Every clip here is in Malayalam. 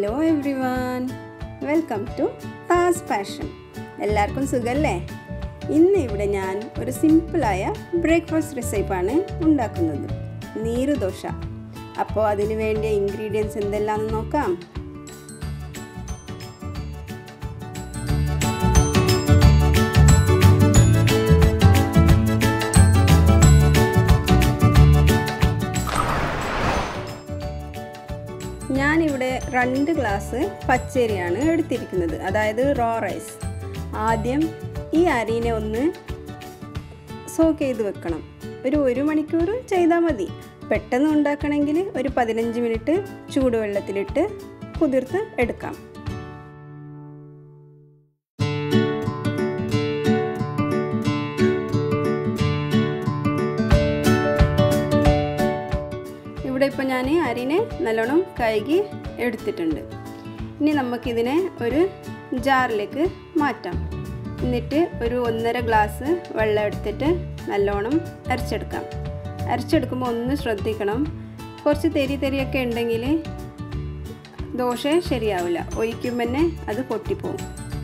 hello everyone welcome to താസ് പാഷൻ എല്ലാവർക്കും സുഖല്ലേ ഇന്ന് ഇവിടെ ഞാൻ ഒരു സിമ്പിളായ ബ്രേക്ക്ഫാസ്റ്റ് റെസിപ്പാണ് ഉണ്ടാക്കുന്നത് നീരുദോശ അപ്പോൾ അതിന് വേണ്ടിയ ഇൻഗ്രീഡിയൻസ് എന്തെല്ലാമെന്ന് നോക്കാം ഞാനിവിടെ രണ്ട് ഗ്ലാസ് പച്ചരിയാണ് എടുത്തിരിക്കുന്നത് അതായത് റോ റൈസ് ആദ്യം ഈ അരിനെ ഒന്ന് സോക്ക് ചെയ്ത് വെക്കണം ഒരു ഒരു മണിക്കൂർ ചെയ്താൽ മതി പെട്ടെന്ന് ഉണ്ടാക്കണമെങ്കിൽ ഒരു പതിനഞ്ച് മിനിറ്റ് ചൂടുവെള്ളത്തിലിട്ട് കുതിർത്ത് എടുക്കാം ഇവിടെ ഇപ്പോൾ ഞാൻ അരിനെ നല്ലോണം കഴുകി എടുത്തിട്ടുണ്ട് ഇനി നമുക്കിതിനെ ഒരു ജാറിലേക്ക് മാറ്റാം എന്നിട്ട് ഒരു ഒന്നര ഗ്ലാസ് വെള്ളം എടുത്തിട്ട് നല്ലോണം അരച്ചെടുക്കാം അരച്ചെടുക്കുമ്പോൾ ഒന്ന് ശ്രദ്ധിക്കണം കുറച്ച് തെരി തെരിയൊക്കെ ഉണ്ടെങ്കിൽ ദോശ ശരിയാവില്ല ഒഴിക്കുമ്പോൾ തന്നെ അത് പൊട്ടിപ്പോവും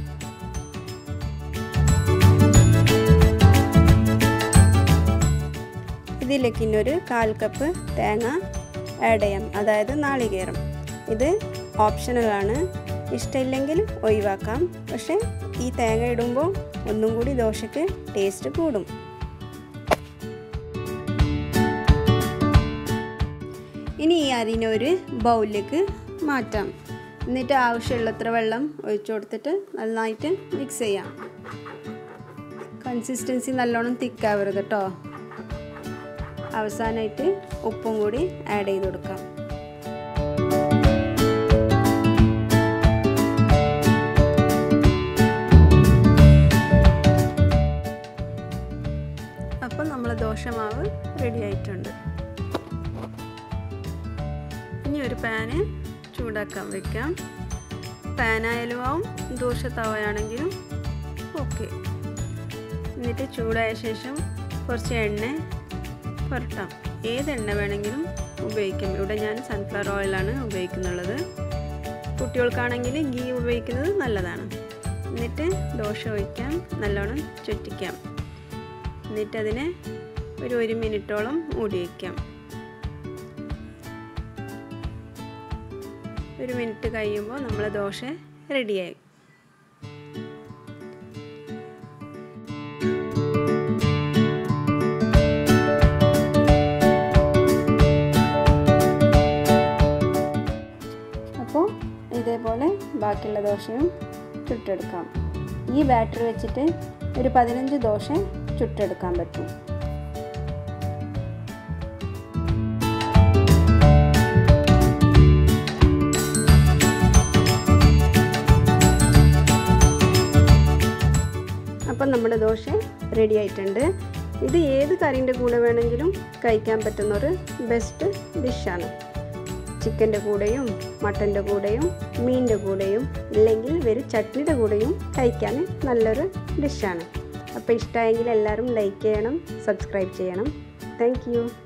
ഇതിലേക്ക് ഇന്നൊരു കാൽ കപ്പ് തേങ്ങ ആഡ് ചെയ്യാം അതായത് നാളികേരം ഇത് ഓപ്ഷണലാണ് ഇഷ്ടമില്ലെങ്കിൽ ഒഴിവാക്കാം പക്ഷേ ഈ തേങ്ങ ഇടുമ്പോൾ ഒന്നും കൂടി ദോശയ്ക്ക് ടേസ്റ്റ് കൂടും ഇനി ഈ അരിനെ ഒരു ബൗളിലേക്ക് മാറ്റാം എന്നിട്ട് ആവശ്യമുള്ളത്ര വെള്ളം ഒഴിച്ചു കൊടുത്തിട്ട് നന്നായിട്ട് മിക്സ് ചെയ്യാം കൺസിസ്റ്റൻസി നല്ലോണം തിക്കാവരുത് കേട്ടോ അവസാനമായിട്ട് ഉപ്പും കൂടി ആഡ് ചെയ്ത് കൊടുക്കാം അപ്പം നമ്മൾ ദോശമാവ് റെഡി ആയിട്ടുണ്ട് ഇനി ഒരു പാന് ചൂടാക്കാൻ വെക്കാം പാനായാലും ആവും ദോശ തവയാണെങ്കിലും ഓക്കെ എന്നിട്ട് ചൂടായ ശേഷം കുറച്ച് എണ്ണ പുരട്ടാം ഏത് എണ്ണ വേണമെങ്കിലും ഉപയോഗിക്കാം ഇവിടെ ഞാൻ സൺഫ്ലവർ ഓയിലാണ് ഉപയോഗിക്കുന്നുള്ളത് കുട്ടികൾക്കാണെങ്കിൽ ഗീ ഉപയോഗിക്കുന്നത് നല്ലതാണ് എന്നിട്ട് ദോശ ഒഴിക്കാം നല്ലോണം ചുറ്റിക്കാം എന്നിട്ട് അതിനെ ഒരു ഒരു മിനിറ്റോളം മൂടി വയ്ക്കാം ഒരു മിനിറ്റ് കഴിയുമ്പോൾ നമ്മൾ ദോശ റെഡിയായി അപ്പോൾ ഇതേപോലെ ബാക്കിയുള്ള ദോശയും ചുട്ടെടുക്കാം ഈ ബാറ്റർ വെച്ചിട്ട് ഒരു പതിനഞ്ച് ദോശ ചുട്ടെടുക്കാൻ പറ്റും അപ്പം നമ്മുടെ ദോശ റെഡി ആയിട്ടുണ്ട് ഇത് ഏത് കറിൻ്റെ കൂടെ വേണമെങ്കിലും കഴിക്കാൻ പറ്റുന്ന ഒരു ബെസ്റ്റ് ഡിഷാണ് ചിക്കൻ്റെ കൂടെയും മട്ടൻ്റെ കൂടെയും മീനിൻ്റെ കൂടെയും ഇല്ലെങ്കിൽ വെറും ചട്നിയുടെ കൂടെയും കഴിക്കാൻ നല്ലൊരു ഡിഷാണ് അപ്പോൾ ഇഷ്ടമായെങ്കിൽ എല്ലാവരും ലൈക്ക് ചെയ്യണം സബ്സ്ക്രൈബ് ചെയ്യണം താങ്ക്